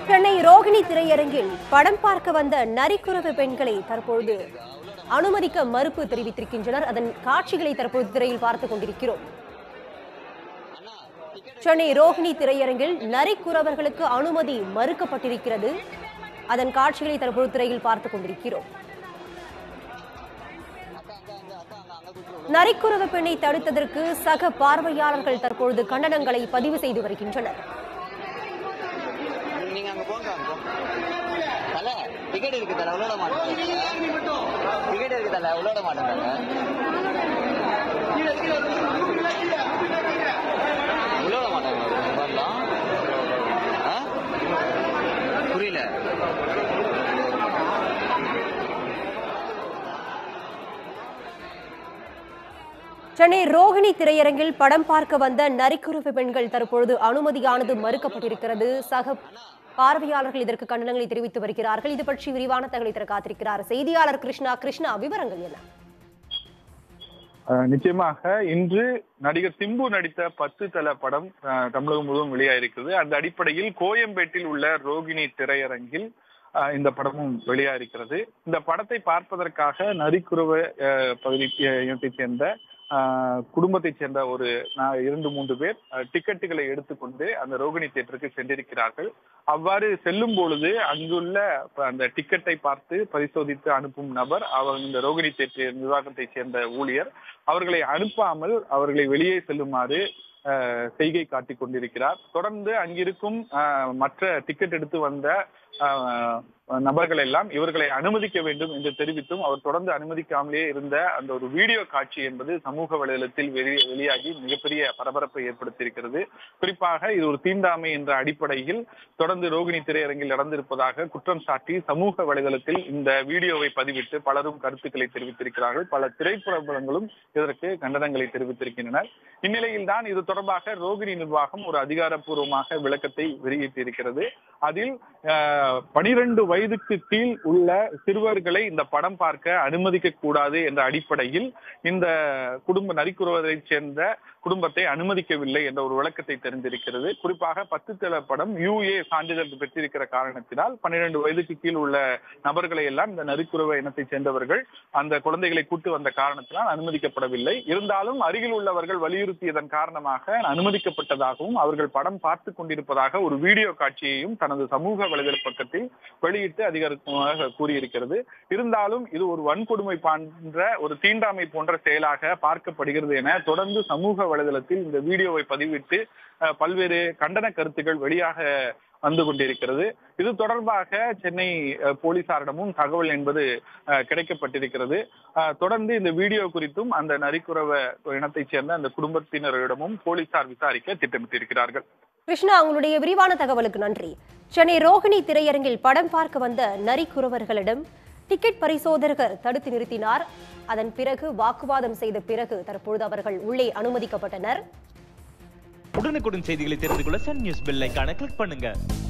சென்னை ரோகிணி திரையரங்கில் படம் பார்க்க வந்த நரிக்குறவு பெண்களை தற்பொழுது அனுமதிக்க மறுப்பு தெரிவித்திருக்கின்றனர் அதன் காட்சிகளை தற்போது திரையில் பார்த்துக் கொண்டிருக்கிறோம் சென்னை ரோகிணி திரையரங்கில் நரிக்குறவர்களுக்கு அனுமதி மறுக்கப்பட்டிருக்கிறது அதன் காட்சிகளை தற்போது திரையில் பார்த்துக் கொண்டிருக்கிறோம் நரிக்குறவ பெண்ணை தடுத்ததற்கு சக பார்வையாளர்கள் தற்பொழுது கண்டனங்களை பதிவு செய்து வருகின்றனர் நீங்க அங்க போங்க அங்க போங்க. தல டிக்கெட் இருக்கு தல உள்ளோட மாட்டேன் டிக்கெட் இருக்கு தல உள்ளோட மாட்டேன் உள்ளோட மாட்டேன் வரலாம் ஆ? புரியல சென்னை ரோகிணி திரையரங்கில் படம் பார்க்க வந்த நரிக்குறவு பெண்கள் தற்பொழுது அனுமதியானது மறுக்கப்பட்டிருக்கிறது சக பார்வையாளர்கள் இதற்கு கண்டனங்களை தெரிவித்து வருகிறார்கள் இது பற்றி விரிவான தகவலை தர காத்திருக்கிறார் செய்தியாளர் கிருஷ்ணா கிருஷ்ணா விவரங்கள் என்ன அஹ் நிச்சயமாக இன்று நடிகர் சிம்பு நடித்த பத்து தல படம் அஹ், தமிழகம் முழுவதும் வெளியாயிருக்கிறது அந்த அடிப்படையில் கோயம்பேட்டில் உள்ள ரோகிணி திரையரங்கில் அஹ், இந்த படமும் வெளியாயிருக்கிறது இந்த படத்தை பார்ப்பதற்காக நரிக்குறவ அஹ், பகுதி அஹ், இனத்தைச் சேர்ந்த அஹ், குடும்பத்தைச் சேர்ந்த ஒரு நா- இரண்டு மூன்று பேர் அஹ், டிக்கெட்டுகளை எடுத்துக்கொண்டு அந்த ரோகிணி தியேட்டருக்கு சென்றிருக்கிறார்கள் அவ்வாறு செல்லும் பொழுது அங்குள்ள ப- அந்த டிக்கெட்டை பார்த்து பரிசோதித்து அனுப்பும் நபர் அவர் இந்த ரோகிணி தியேட்டர் நிர்வாகத்தைச் சேர்ந்த ஊழியர் அவர்களை அனுப்பாமல் அவர்களை வெளியே செல்லுமாறு அஹ், செய்கை காட்டிக் கொண்டிருக்கிறார் தொடர்ந்து அங்கிருக்கும் அஹ், மற்ற டிக்கெட் எடுத்து வந்த அஹ், நபர்கள் எல்லாம் இவர்களை அனுமதிக்க வேண்டும் என்று தெரிவித்தும் அவர் தொடர்ந்து அனுமதிக்காமலே இருந்த அந்த ஒரு வீடியோ காட்சி என்பது சமூக வலைதளத்தில் வெளி வெளியாகி மிகப்பெரிய பரபரப்பை ஏற்படுத்தியிருக்கிறது குறிப்பாக இது ஒரு தீண்டாமை என்ற அடிப்படையில் தொடர்ந்து ரோகிணி திரையரங்கில் நடந்திருப்பதாக குற்றம் சாட்டி சமூக வலைதளத்தில் இந்த வீடியோவை பதிவிட்டு பலரும் கருத்துக்களை தெரிவித்திருக்கிறார்கள் பல திரைப்படங்களும் இதற்கு கண்டனங்களை தெரிவித்திருக்கின்றனர் இந்நிலையில் தான் இது தொடர்பாக ரோகிணி நிர்வாகம் ஒரு அதிகாரப்பூர்வமாக விளக்கத்தை வெளியிட்டிருக்கிறது அதில் பனிரெண்டு வயதுக்கு கீழ் உள்ள சிறுவர்களை இந்த படம் பார்க்க அனுமதிக்க கூடாது என்ற அடிப்படையில் இந்த குடும்ப நரிக்குறவரை சேர்ந்த குடும்பத்தை அனுமதிக்கவில்லை என்ற ஒரு விளக்கத்தை தெரிந்திருக்கிறது குறிப்பாக பத்து தல படம் யூஏ சான்றிதழ் பெற்றிருக்கிற காரணத்தினால் பன்னிரண்டு வயதுக்கு கீழ் உள்ள நபர்களை எல்லாம் இந்த நரிக்குறவ இனத்தைச் சேர்ந்தவர்கள் அந்த குழந்தைகளை கூட்டு வந்த காரணத்தினால் அனுமதிக்கப்படவில்லை இருந்தாலும் அருகில் உள்ளவர்கள் வலியுறுத்தியதன் காரணமாக அனுமதிக்கப்பட்டதாகவும் அவர்கள் படம் பார்த்து கொண்டிருப்பதாக ஒரு வீடியோ காட்சியையும் தனது சமூக வலைதள பக்கத்தில் வெளியிட்டு அதிகாரமாக கூறியிருக்கிறது இருந்தாலும் இது ஒரு வன்கொடுமை போன்ற ஒரு தீண்டாமை போன்ற செயலாக பார்க்கப்படுகிறது என தொடர்ந்து சமூக வலைதளத்தில் இந்த வீடியோவை பதிவிட்டு அஹ், பல்வேறு கண்டன கருத்துக்கள் வெளியாக வந்து கொண்டிருக்கிறது இது தொடர்பாக சென்னை அஹ், போலீசாரிடமும் தகவல் என்பது அஹ், கிடைக்கப்பட்டிருக்கிறது அஹ், தொடர்ந்து இந்த வீடியோ குறித்தும் அந்த நரிக்குறவ இனத்தைச் சேர்ந்த அந்த குடும்பத்தினரிடமும் போலீசார் விசாரிக்க திட்டமிட்டிருக்கிறார்கள் கிருஷ்ணா உங்களுடைய விரிவான தகவலுக்கு நன்றி சென்னை ரோகிணி திரையரங்கில் படம் பார்க்க வந்த நரிக்குறவர்களிடம் டிக்கெட் பரிசோதகர் தடுத்து நிறுத்தினார் அதன் பிறகு வாக்குவாதம் செய்த பிறகு தற்பொழுது அவர்கள் உள்ளே அனுமதிக்கப்பட்டனர் உடனுக்குடன் செய்திகளை தெரிந்து கொள்ள சன் நியூஸ் பெல் ஐகானை கிளிக் பண்ணுங்க